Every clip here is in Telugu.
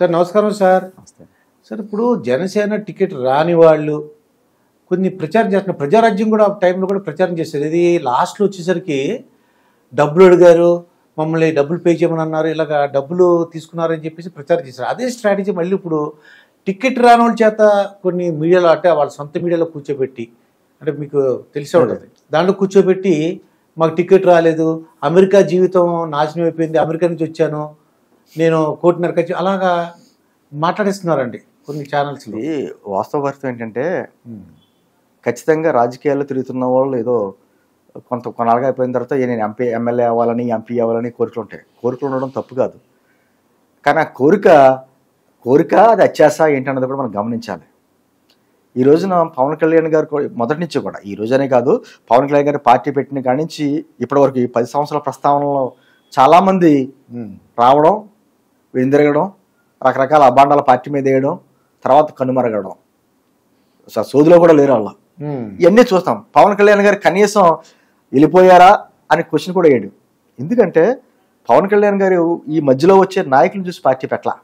సార్ నమస్కారం సార్ నమస్తే సార్ ఇప్పుడు జనసేన టికెట్ రాని వాళ్ళు కొన్ని ప్రచారం చేస్తున్నారు ప్రజారాజ్యం కూడా ఆ టైంలో కూడా ప్రచారం చేశారు ఇది లాస్ట్లో వచ్చేసరికి డబ్బులు అడిగారు మమ్మల్ని డబ్బులు పే చేయమని అన్నారు ఇలాగ డబ్బులు తీసుకున్నారని చెప్పేసి ప్రచారం చేశారు అదే స్ట్రాటజీ మళ్ళీ ఇప్పుడు టికెట్ రాని వాళ్ళ చేత కొన్ని మీడియాలో అంటే వాళ్ళ సొంత మీడియాలో కూర్చోబెట్టి అంటే మీకు తెలిసే ఉంటుంది దాంట్లో కూర్చోబెట్టి మాకు టికెట్ రాలేదు అమెరికా జీవితం నాశనం అయిపోయింది అమెరికా నుంచి వచ్చాను నేను కోటిన్నర ఖర్చు అలాగా మాట్లాడిస్తున్నారండి కొన్ని ఛానల్స్లో ఇది వాస్తవ పరిస్థితి ఏంటంటే ఖచ్చితంగా రాజకీయాల్లో తిరుగుతున్న వాళ్ళు ఏదో కొంత కొన్నాళ్ళగా అయిపోయిన తర్వాత ఏ నేను ఎంపీ ఎమ్మెల్యే అవ్వాలని ఎంపీ అవ్వాలని కోరికలు ఉంటాయి కోరికలు ఉండడం తప్పు కాదు కానీ ఆ కోరిక కోరిక అది అత్యాస ఏంటన్నది కూడా మనం గమనించాలి ఈ రోజున పవన్ కళ్యాణ్ గారు కూడా- మొదటి నుంచి కూడా ఈ రోజనే కాదు పవన్ కళ్యాణ్ గారు పార్టీ పెట్టిన కాడి నుంచి ఇప్పటివరకు ఈ పది సంవత్సరాల ప్రస్తావనలో చాలామంది రావడం వెందిరగడం రకరకాల అబాండాల పార్టీ మీద వేయడం తర్వాత కనుమరగడం అసలు సోదిలో కూడా లేరు వాళ్ళు ఇవన్నీ చూస్తాం పవన్ కళ్యాణ్ గారు కనీసం వెళ్ళిపోయారా అని క్వశ్చన్ కూడా వేయడు ఎందుకంటే పవన్ కళ్యాణ్ గారు ఈ మధ్యలో వచ్చే నాయకులను చూసి పార్టీ పెట్టలా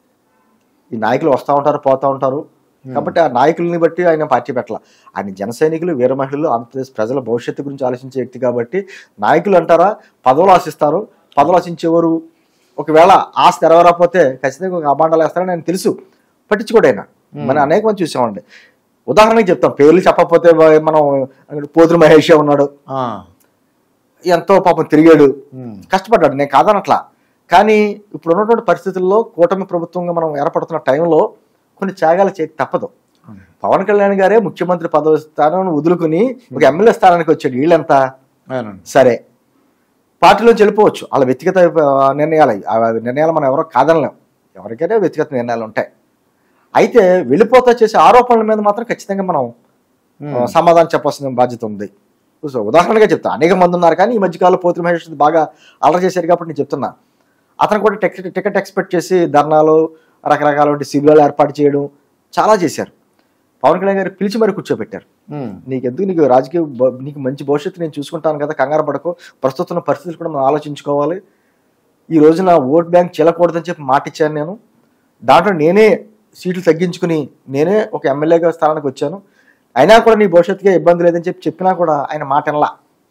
ఈ నాయకులు వస్తూ ఉంటారు పోతూ ఉంటారు కాబట్టి ఆ నాయకుల్ని బట్టి ఆయన పార్టీ పెట్టాల ఆయన జన సైనికులు వీర మహిళలు ఆంధ్రప్రదేశ్ ప్రజల భవిష్యత్తు గురించి ఆలోచించే వ్యక్తి కాబట్టి నాయకులు అంటారా పదవులు ఆశిస్తారు పదవులు ఆశించేవారు ఒకవేళ ఆస్తి నెరవేరకపోతే ఖచ్చితంగా ఒక అబాండాలు వేస్తారని ఆయన తెలుసు పట్టించుకోడు ఆయన మనం అనేక మంది చూసామండి ఉదాహరణకి చెప్తాం పేర్లు చెప్పకపోతే మనం పోతురు మహేష్ ఉన్నాడు ఎంతో పాపం తిరిగాడు కష్టపడ్డాడు నేను కాదనట్లా కానీ ఇప్పుడు ఉన్నటువంటి పరిస్థితుల్లో కూటమి ప్రభుత్వంగా మనం ఏర్పడుతున్న టైంలో కొన్ని త్యాగాలు చేతి తప్పదు పవన్ కళ్యాణ్ గారే ముఖ్యమంత్రి పదవి స్థానం వదులుకుని ఒక ఎమ్మెల్యే స్థానానికి వచ్చాడు వీళ్ళంతా అవునండి సరే పార్టీలో వెళ్ళిపోవచ్చు వాళ్ళ వ్యక్తిగత ఆ, నిర్ణయాలు అవి. ఆ నిర్ణయాలు మనం ఎవరో కాదనలేం ఎవరికైనా వ్యక్తిగత నిర్ణయాలు ఉంటాయి అయితే వెళ్ళిపోతా చేసే ఆరోపణల మీద మాత్రం ఖచ్చితంగా మనం ఆ, సమాధానం చెప్పాల్సిన బాధ్యత ఉంది సో ఉదాహరణగా చెప్తా అనేక మంది ఉన్నారు కానీ ఈ మధ్యకాలంలో పోతుల మహేష్ బాగా అలర్ చేశారు కాబట్టి నేను చెప్తున్నా అతను కూడా టికెట్ టికెట్ ఎక్స్పెక్ట్ చేసి ధర్నాలు రకరకాల శిబిరాలు ఏర్పాటు చేయడం చాలా చేశారు పవన్ కళ్యాణ్ గారు పిలిచి మరి కూర్చోబెట్టారు నీకు ఎందుకు నీకు రాజకీయ భ- నీకు మంచి భవిష్యత్తు నేను చూసుకుంటాను కదా కంగారు పడకు ప్రస్తుతం ఉన్న పరిస్థితులు కూడా మనం ఆలోచించుకోవాలి ఈ రోజున ఓట్ బ్యాంక్ చెల్లకూడదని చెప్పి మాట ఇచ్చాను నేను దాంట్లో నేనే సీట్లు తగ్గించుకుని నేనే ఒక ఎమ్మెల్యేగా స్థానానికి వచ్చాను అయినా కూడా నీ భవిష్యత్తుగా ఇబ్బంది లేదని చెప్పి చెప్పినా కూడా ఆయన మాట వినలా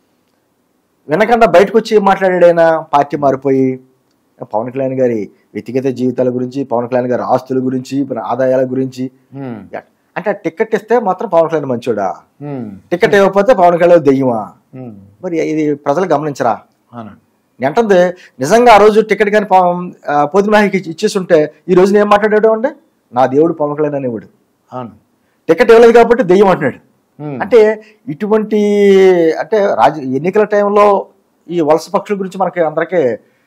వినకుండా బయటకు వచ్చి ఏం మాట్లాడాడు ఆయన పార్టీ మారిపోయి పవన్ కళ్యాణ్ గారి వ్యక్తిగత జీవితాల గురించి పవన్ కళ్యాణ్ గారి ఆస్తుల గురించి మన ఆదాయాల గురించి అంటే ఆ టికెట్ ఇస్తే మాత్రం పవన్ కళ్యాణ్ మంచోడా టికెట్ ఇవ్వకపోతే పవన్ కళ్యాణ్ దెయ్యమా మరి ఇది ప్రజలు గమనించరా అవునండి నేను అంటుంది నిజంగా ఆ రోజు టికెట్ కానీ పొద్దునాకి ఇచ్చేస్తుంటే ఈ రోజు ఏం మాట్లాడాడు అంటే నా దేవుడు పవన్ కళ్యాణ్ అనేవాడు అవును టికెట్ ఇవ్వలేదు కాబట్టి దెయ్యం అంటున్నాడు ఉమ్. అంటే ఇటువంటి అంటే రాజ ఎన్నికల టైంలో ఈ వలస పక్షుల గురించి మనకి అందరికీ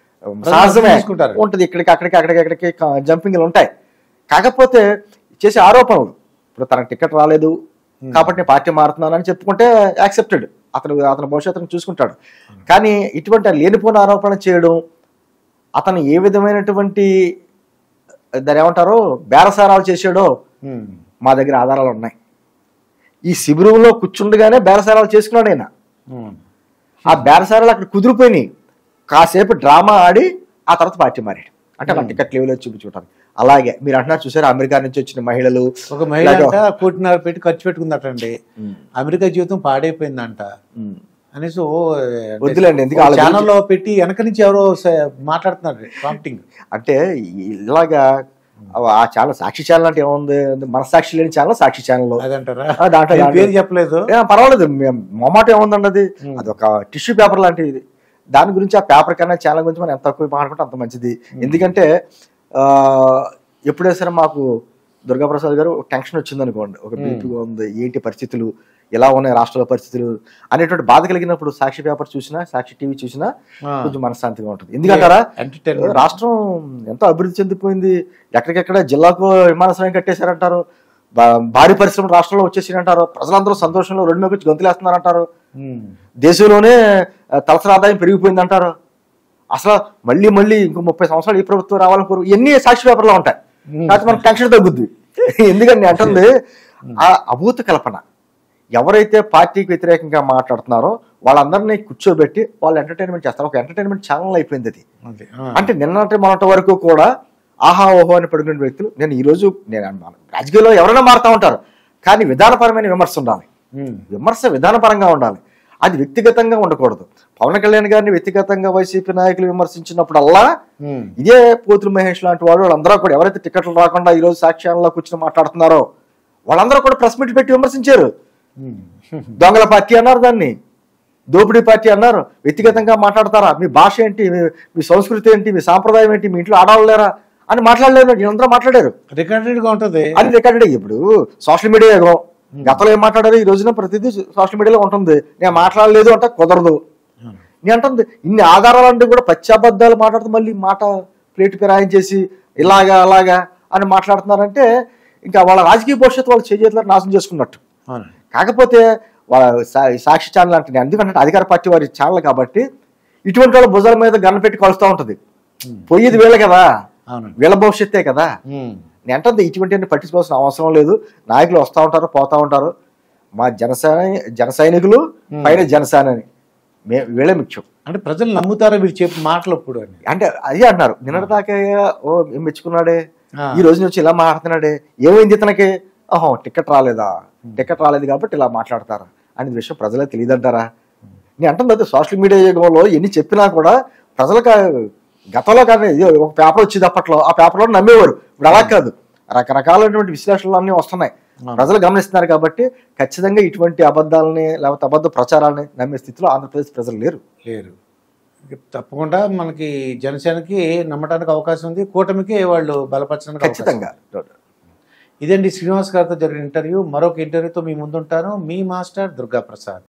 సహజమే తీసుకుంటారు. ఉంటుంది ఇక్కడికి అక్కడికి అక్కడికి అక్కడికి జంపింగ్లు ఉంటాయి కాకపోతే చేసే ఆరోపణలు ఇప్పుడు తనకు టికెట్ రాలేదు కాబట్టి నేను పార్టీ మారుతున్నానని చెప్పుకుంటే యాక్సెప్టెడ్ అతను అతని భవిష్యత్తును చూసుకుంటాడు కానీ ఇటువంటి లేనిపోయిన ఆరోపణ చేయడం అతను ఏ విధమైనటువంటి దాని ఏమంటారో బేరసారాలు చేసాడో ఉమ్. మా దగ్గర ఆధారాలు ఉన్నాయి ఈ శిబిరంలో కూర్చుండగానే బేరసారాలు చేసుకున్నాడు ఆయన ఉమ్. ఆ బేరసారాలు అక్కడ కుదిరిపోయినాయి కాసేపు డ్రామా ఆడి ఆ తర్వాత పార్టీ మారాడు అంటే అలా టికెట్ లెవెల్ చూపించుకోవటానికి అలాగే మీరు అంటున్నారు చూసారు అమెరికా నుంచి వచ్చిన మహిళలు ఒక మహిళ ఇలాగ- అంట కోటిన్నర పెట్టి ఖర్చు పెట్టుకుందటండి ఉమ్, అమెరికా జీవితం పాడైపోయిందంట ఉమ్. అనేసి ఓ వద్దులేండి, ఎందుకు వాళ్ళ ఛానల్లో పెట్టి వెనక నుంచి ఎవరో స- మాట్లాడుతున్నారు ప్రాంప్టింగ్ అంటే ఇలాగా ఆ ఛానల్ సాక్షి ఛానల్ అంటే ఏముంది మనసాక్షి లేని ఛానల్ సాక్షి ఛానల్ అదంటారా ఆ, దాంట్లో- నేను దాంట్లో- పేరు చెప్పలేదు ఏ, పర్వాలేదు మేము- మొమాట ఏముందండి అది ఉమ్. అది ఒక టిష్యూ పేపర్ లాంటిది దాని గురించి ఆ పేపర్ కన్నా ఛానల్ గురించి మనం ఎంత తక్కువ మాట్లాడుకుంటే అంత మంచిది ఎందుకంటే ఆ, ఎప్పుడే సరే మాకు దుర్గాప్రసాద్ గారు టెన్షన్ వచ్చింది అనుకోండి ఒక బీపీ ఉంది ఏంటి పరిస్థితులు ఎలా ఉన్నాయి రాష్ట్రాల పరిస్థితులు అనేటువంటి బాధ కలిగినప్పుడు సాక్షి పేపర్ చూసినా సాక్షి టీవీ చూసినా ఆ. కొంచెం మనశ్శాంతిగా ఉంటుంది ఎందుకంటారా ఎంటర్టైన్మెంట్ రాష్ట్రం ఎంతో అభివృద్ధి చెందిపోయింది ఎక్కడికెక్కడ జిల్లాకు విమానాశ్రయం కట్టేశారంటారు బా- భారీ పరిశ్రమలు రాష్ట్రంలో వచ్చేసి అంటారు ప్రజలందరూ సంతోషంలో రెండు మీద వచ్చి గంతులేస్తున్నారంటారు ఉమ్. దేశంలోనే ఆ, తలసరి ఆదాయం పెరిగిపోయింది అంటారు అసలు మళ్ళీ మళ్ళీ ఇంకో ముప్పై సంవత్సరాలు ఈ ప్రభుత్వం రావాలని కోరు ఎన్ని సాక్షి పేపర్లో ఉంటాయి కాకపోతే మనకు టెన్షన్ తగ్గుద్ది ఎందుకంటే నేను అంటుంది ఆ అభూత కల్పన ఎవరైతే పార్టీకి వ్యతిరేకంగా మాట్లాడుతున్నారో వాళ్ళందరినీ కూర్చోబెట్టి వాళ్ళు ఎంటర్టైన్మెంట్ చేస్తారు ఒక ఎంటర్టైన్మెంట్ ఛానల్ అయిపోయింది అది అదే. ఆ. అంటే నిన్నటి మొన్నటి వరకు కూడా ఆహా ఓహో అని పడుకునే వ్యక్తులు నేను ఈరోజు నేను అన్నాను రాజకీయాల్లో ఎవరైనా మారుతూ ఉంటారు కానీ విధానపరమైన విమర్శ ఉండాలి ఉమ్. విమర్శ విధానపరంగా ఉండాలి అది వ్యక్తిగతంగా ఉండకూడదు పవన్ కళ్యాణ్ గారిని వ్యక్తిగతంగా వైసీపీ నాయకులు విమర్శించినప్పుడల్లా ఉమ్. ఇదే పోతులు మహేష్ లాంటి వాళ్ళు వాళ్ళందరూ కూడా ఎవరైతే టికెట్లు రాకుండా ఈ రోజు సాక్ష్యాలలో కూర్చొని మాట్లాడుతున్నారో వాళ్ళందరూ కూడా ప్రెస్ మీట్ పెట్టి విమర్శించారు ఉమ్. దొంగల పార్టీ అన్నారు దాన్ని దోపిడీ పార్టీ అన్నారు వ్యక్తిగతంగా మాట్లాడతారా మీ భాష ఏంటి మీ- మీ సంస్కృతి ఏంటి మీ సాంప్రదాయం ఏంటి మీ ఇంట్లో ఆడవాళ్ళు లేరా అని మాట్లాడలేరు వీళ్ళందరూ మాట్లాడారు రికార్డెడ్ గా ఉంటది అది రికార్డెడ్ ఇప్పుడు సోషల్ మీడియా యుగం గతంలో ఏం మాట్లాడారు ఈ రోజున ప్రతిదీ సోషల్ మీడియాలో ఉంటుంది నేను మాట్లాడలేదు అంటే కుదరదు నేను అంటుంది ఇన్ని ఆధారాలంటే కూడా పశ్చాబద్ధాలు మాట్లాడుతూ మళ్ళీ మాట ప్లేట్ ఫిరాయించేసి ఇలాగా అలాగా అని మాట్లాడుతున్నారంటే ఇంకా వాళ్ళ రాజకీయ భవిష్యత్తు వాళ్ళు చేతులు నాశనం చేసుకున్నట్టు అవును కాకపోతే వాళ్ళ సా- సాక్షి ఛానల్ అంటే నేను ఎందుకంటే అధికార పార్టీ వారి ఛానల్ కాబట్టి ఇటువంటి వాళ్ళ భుజాల మీద గన్న పెట్టి కలుస్తూ ఉంటుంది పోయేది వీళ్ళ కదా అవునండి వీళ్ళ భవిష్యత్తే కదా ఉమ్. నేను అంటే ఇటువంటి పట్టించుకోవాల్సిన అవసరం లేదు నాయకులు వస్తూ ఉంటారు పోతా ఉంటారు మా జనసేన జన సైనికులు పైన జనసేన అని మే వీళ్ళే ముఖ్యం అంటే ప్రజలు నమ్ముతారా వీళ్ళు చెప్పి మాటలు ఇప్పుడు అని అంటే అదే అన్నారు నిన్నటిదాకా ఓ ఏం మెచ్చుకున్నాడే ఆ. ఈ రోజు నుంచి ఇలా మాట్లాడుతున్నాడే ఏమైంది ఇతనికి ఓహో టికెట్ రాలేదా టికెట్ రాలేదు కాబట్టి ఇలా మాట్లాడతారా అనే విషయం ప్రజలకు తెలియదంటారా నేను అంటుంది అదే సోషల్ మీడియా యుగంలో ఎన్ని చెప్పినా కూడా ప్రజలకు గతంలో కానీ ఇది ఒక పేపర్ వచ్చేది అప్పట్లో ఆ పేపర్లో నమ్మేవారు ఇప్పుడు అలా కాదు రకరకాలైనటువంటి విశ్లేషణలు అన్నీ వస్తున్నాయి ప్రజలు గమనిస్తున్నారు కాబట్టి ఖచ్చితంగా ఇటువంటి అబద్ధాలని లేకపోతే అబద్ధ ప్రచారాలని నమ్మే స్థితిలో ఆంధ్రప్రదేశ్ ప్రజలు లేరు లేరు ఇక తప్పకుండా మనకి జనసేనకి నమ్మడానికి అవకాశం ఉంది కూటమికి వాళ్ళు బలపరచడానికి అవకాశం ఉంది. ఖచ్చితంగా ఇదండి శ్రీనివాస్ గారితో జరిగిన ఇంటర్వ్యూ మరొక ఇంటర్వ్యూతో మీ ముందుంటాను మీ మాస్టర్ దుర్గా ప్రసాద్